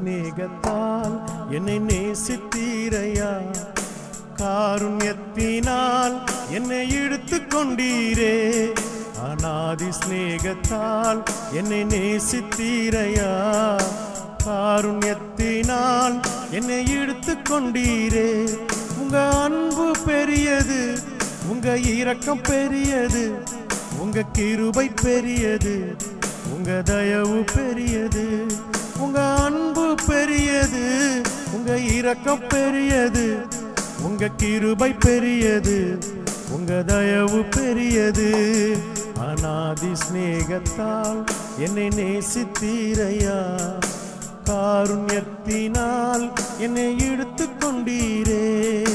சிநேகத்தால் என்னை நேசித்தீரையா காருண்யத்தினால் என்னை இழுத்து கொண்டீரே அநாதி சிநேகத்தால் என்னை நேசித்தீரையா காருண்யத்தினால் என்னை இழுத்து கொண்டீரே உங்க அன்பு பெரியது உங்க இரக்கம் பெரியது உங்க கிருபை பெரியது உங்க தயவு பெரியது உங்க அன்பு பெரியது உங்க இரக்கம் பெரியது உங்க கிருபை பெரியது உங்க தயவு பெரியது அநாதி சிநேகத்தால் என்னை நேசித்தீரையா காருண்யத்தினால் என்னை இழுத்து கொண்டீரே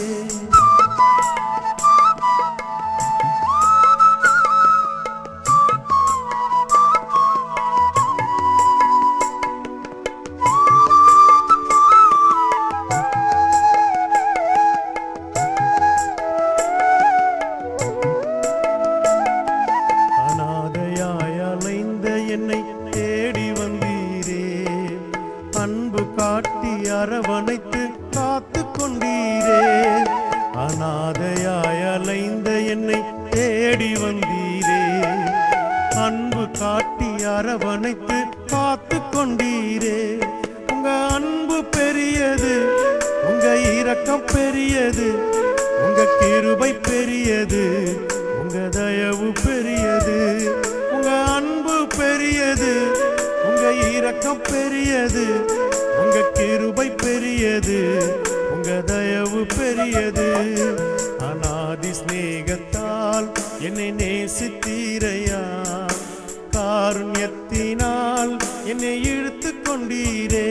அனாதையாய் அலைந்த என்னை தேடி வந்தீரே அன்பு காட்டி அரவணைத்து காத்து கொண்டீரே அனாதையாய் அலைந்த என்னை தேடி வந்தீரே அன்பு காட்டி அரவணைத்து காத்து கொண்டீரே உங்க அன்பு பெரியது உங்க இரக்கம் பெரியது உங்க கிருபை பெரியது உங்க தயவு பெரியது உங்க அன்பு பெரியது உங்க இரக்கம் பெரியது உங்க கிருபை பெரியது உங்க தயவு பெரியது அநாதி சிநேகத்தால் என்னை நேசித்தீரையா காருண்யத்தினால் என்னை இழுத்து கொண்டீரே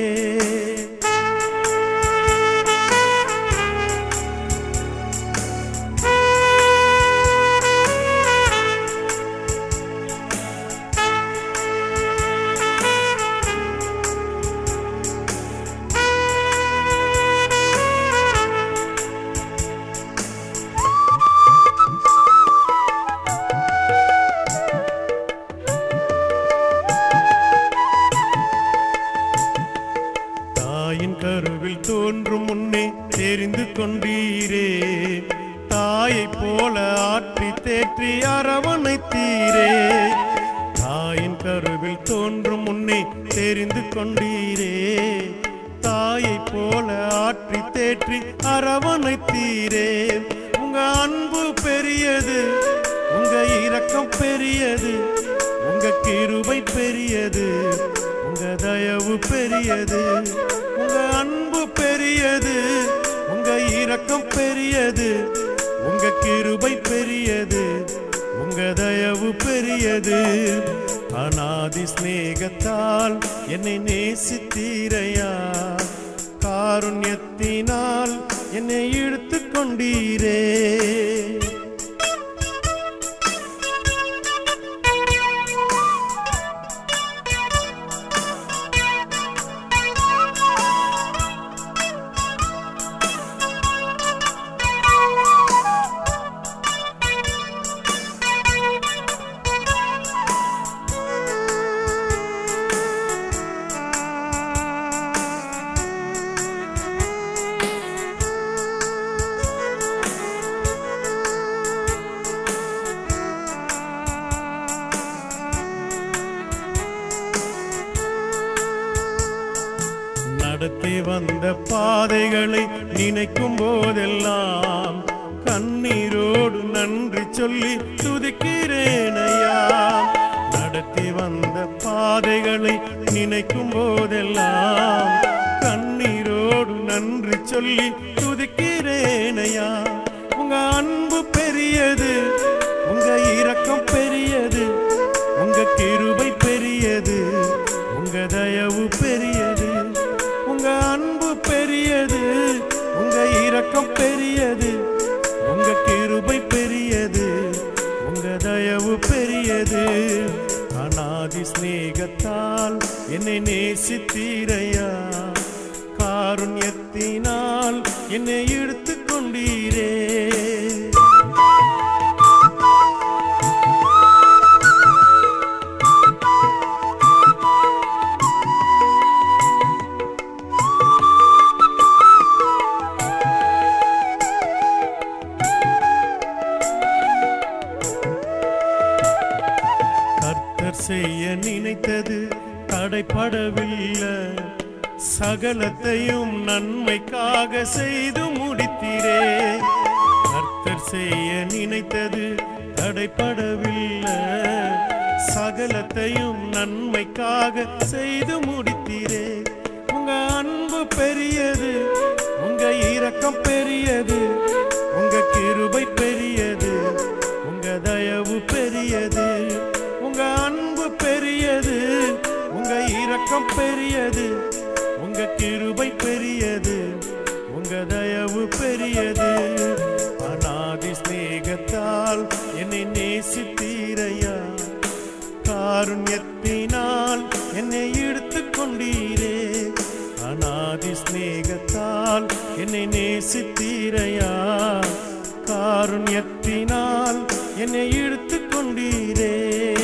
தாயின் கருவில் தோன்றும் முன்னே தெரிந்து கொண்டீரே தாயைப் போல ஆற்றி தேற்றி அரவணைத்தீரே தாயின் கருவில் தோன்றும் முன்னே தெரிந்து கொண்டீரே தாயைப் போல ஆற்றி தேற்றி அரவணைத்தீரே உங்க அன்பு பெரியது உங்க இரக்கம் பெரியது உங்க கிருபை பெரியது உங்க தயவு பெரியது உங்க அன்பு பெரியது உங்க இரக்கம் பெரியது உங்க கிருபை பெரியது உங்க தயவு பெரியது அநாதி சிநேகத்தால் என்னை நேசித்தீரையா காருண்யத்தினால் என்னை இழுத்து கொண்டீரே நடத்தி வந்த பாதைகளை நினைக்கும் போதெல்லாம் கண்ணீரோடு நன்றி சொல்லி துதிக்கிறேன் ஐயா நடத்தி வந்த பாதைகளை நினைக்கும் போதெல்லாம் கண்ணீரோடு நன்றி சொல்லி துதிக்கிறேன் ஐயா உங்க அன்பு பெரியது உங்க இரக்கம் பெரியது உங்க கிருபை பெரியது உங்க தயவு பெரியது உங்க அன்பு பெரியது உங்க இரக்கம் பெரியது உங்க கிருபை பெரியது உங்க தயவு பெரியது அநாதி சிநேகத்தால் என்னை நேசித்தீரையா காருண்யத்தினால் என்னை இழுத்து கொண்டீரே செய்ய நினைத்தது தடைப்படவில்லை சகலத்தையும் நன்மைக்காக செய்து முடித்தீரே கர்த்தர் செய்ய நினைத்தது தடைப்படவில்லை சகலத்தையும் நன்மைக்காக செய்து முடித்தீரே உங்க அன்பு பெரியது உங்க இரக்கம் பெரியது உங்க கிருபை பெரியது உங்க தயவு பெரியது உங்க அன்பு பெரியது உங்க இரக்கம் பெரியது உங்க கிருபை பெரியது உங்க தயவு பெரியது அநாதி சிநேகத்தால் என்னை நேசித்தீரையா காருண்யத்தினால் என்னை எடுத்துக் கொண்டீரே அநாதி சிநேகத்தால் என்னை நேசித்தீரையா காருண்யத்தினால் என்னை எடுத்துக் கொண்டீரே